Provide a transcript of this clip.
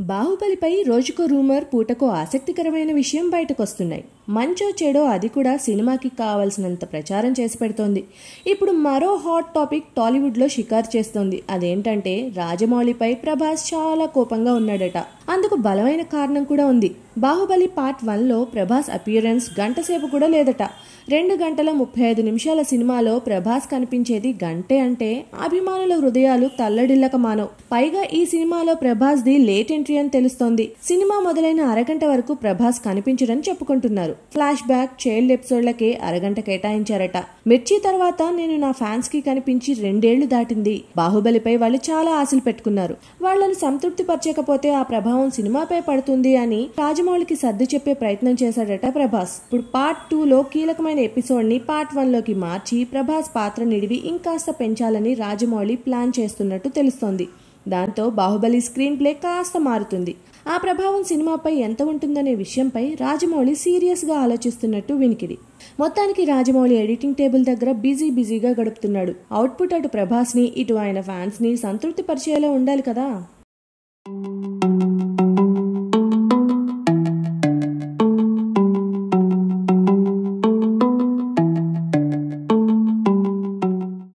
బాహుబలిపై రోజుకో రూమర్ పూటకో ఆసక్తికరమైన విషయం బయటకొస్తున్నాయి మంచో చెడో అది కూడా సినిమాకి కావాల్సినంత ప్రచారం చేసి పెడుతోంది ఇప్పుడు మరో హాట్ టాపిక్ టాలీవుడ్లో షికారు చేస్తోంది అదేంటంటే రాజమౌళిపై ప్రభాస్ చాలా కోపంగా ఉన్నాడట అందుకు బలమైన కారణం కూడా ఉంది బాహుబలి పార్ట్ వన్లో ప్రభాస్ అపియరెన్స్ గంట సేపు కూడా లేదట రెండు గంటల ముప్పై ఐదు నిమిషాల సినిమాలో ప్రభాస్ కనిపించేది గంటే అంటే అభిమానుల హృదయాలు తల్లడిల్లక మానవ్ పైగా ఈ సినిమాలో ప్రభాస్ ది లేట్ ఎంట్రీ అని తెలుస్తోంది సినిమా మొదలైన అరగంట వరకు ప్రభాస్ కనిపించడని చెప్పుకుంటున్నారు ఫ్లాష్ బ్యాక్ చైల్డ్ ఎపిసోడ్లకే అరగంట కేటాయించారట మిర్చి తర్వాత నేను నా ఫ్యాన్స్ కి కనిపించి రెండేళ్లు దాటింది బాహుబలిపై వాళ్ళు చాలా ఆశలు పెట్టుకున్నారు వాళ్లను సంతృప్తి పరచకపోతే ఆ ప్రభావం సినిమాపై పడుతుంది అని రాజమౌళికి సర్ది చెప్పే ప్రయత్నం చేశాడట ప్రభాస్ ఇప్పుడు పార్ట్ టూ లో కీలకమైన ఎపిసోడ్ ని పార్ట్ వన్ లోకి మార్చి ప్రభాస్ పాత్ర నిడివి ఇంకాస్త పెంచాలని రాజమౌళి ప్లాన్ చేస్తున్నట్టు తెలుస్తోంది దాంతో బాహుబలి స్క్రీన్ ప్లే కాస్త మారుతుంది ఆ ప్రభావం సినిమాపై ఎంత ఉంటుందనే విషయంపై రాజమౌళి సీరియస్ గా ఆలోచిస్తున్నట్టు వినికిడి మొత్తానికి రాజమౌళి ఎడిటింగ్ టేబుల్ దగ్గర బిజీ బిజీగా గడుపుతున్నాడు అవుట్పుట్ అటు ప్రభాస్ ని ఇటు ఆయన ఫ్యాన్స్ ని సంతృప్తి పరిచేలా ఉండాలి కదా